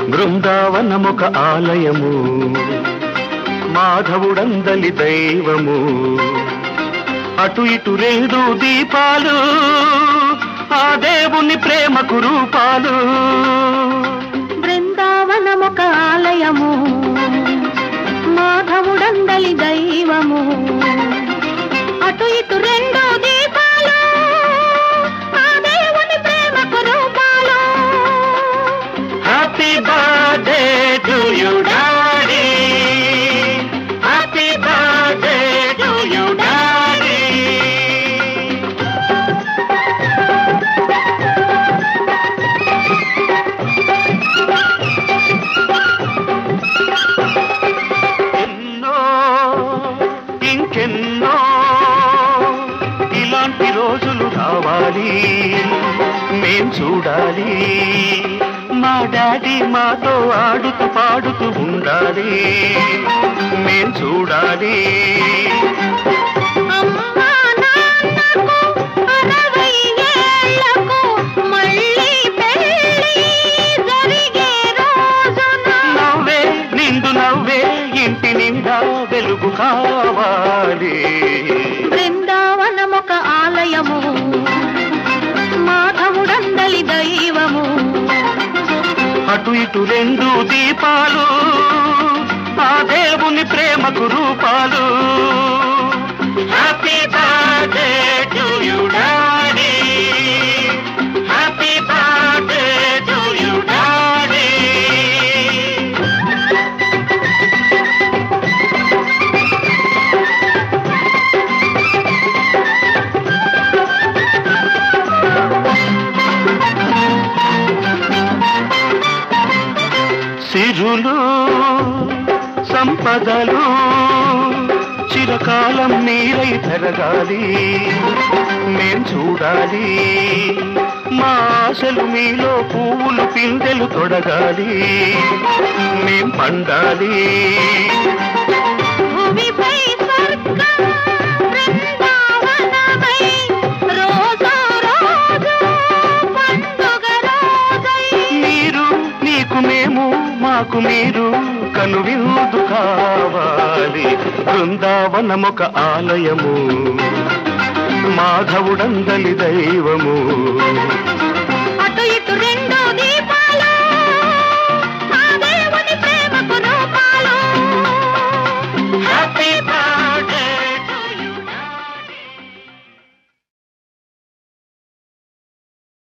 బృందావనమొక ఆలయము మాధవుడందలి దైవము అటు ఇటు రెండు దీపాలు ఆ దేవుని ప్రేమకు రూపాలు బృందావనమొక ఆలయము మాధవుడందలి దైవము అటు ఇటు రెండు దీపాలు ఆ దేవుని ప్రేమకు రూపాలు happy birthday to you daddy happy birthday to you daddy ఎన్నో ఇంకెన్నో ఇలాంటి రోజులు రావాలి మేం చూడాలి మా డాడీ మాతో ఆడుతూ పాడుతూ ఉండాలి మేం చూడాలి అమ్మా నాన్నకు అరవై ఏళ్లకు మళ్ళీ పెళ్ళి జరిగే రోజున నవ్వే నిండు నవ్వే ఇంటి నిండా వెలుగు కావాలి బృందావనమొక ఆలయము మాధవుడందలి దైవము అటు ఇటు రెండు దీపాలు ఆ దేవుని ప్రేమకు రూపాలు happy birthday to you daddy happy birthday to you daddy సిరులు సంపదలు చిరకాలం నీరై పెరగాలి మేం చూడాలి మా ఆశలు మీలో పువ్వులు పిందెలు తొడగాలి మేం పండాలి భూమిపై స్వర్గం బృందావనమై రోజు రోజు పండుగ రోజై మీరు నీకు మేము మాకు మీరు కనువిందు కావాలి బృందావనమొక ఆలయము మాధవుడందలి దైవము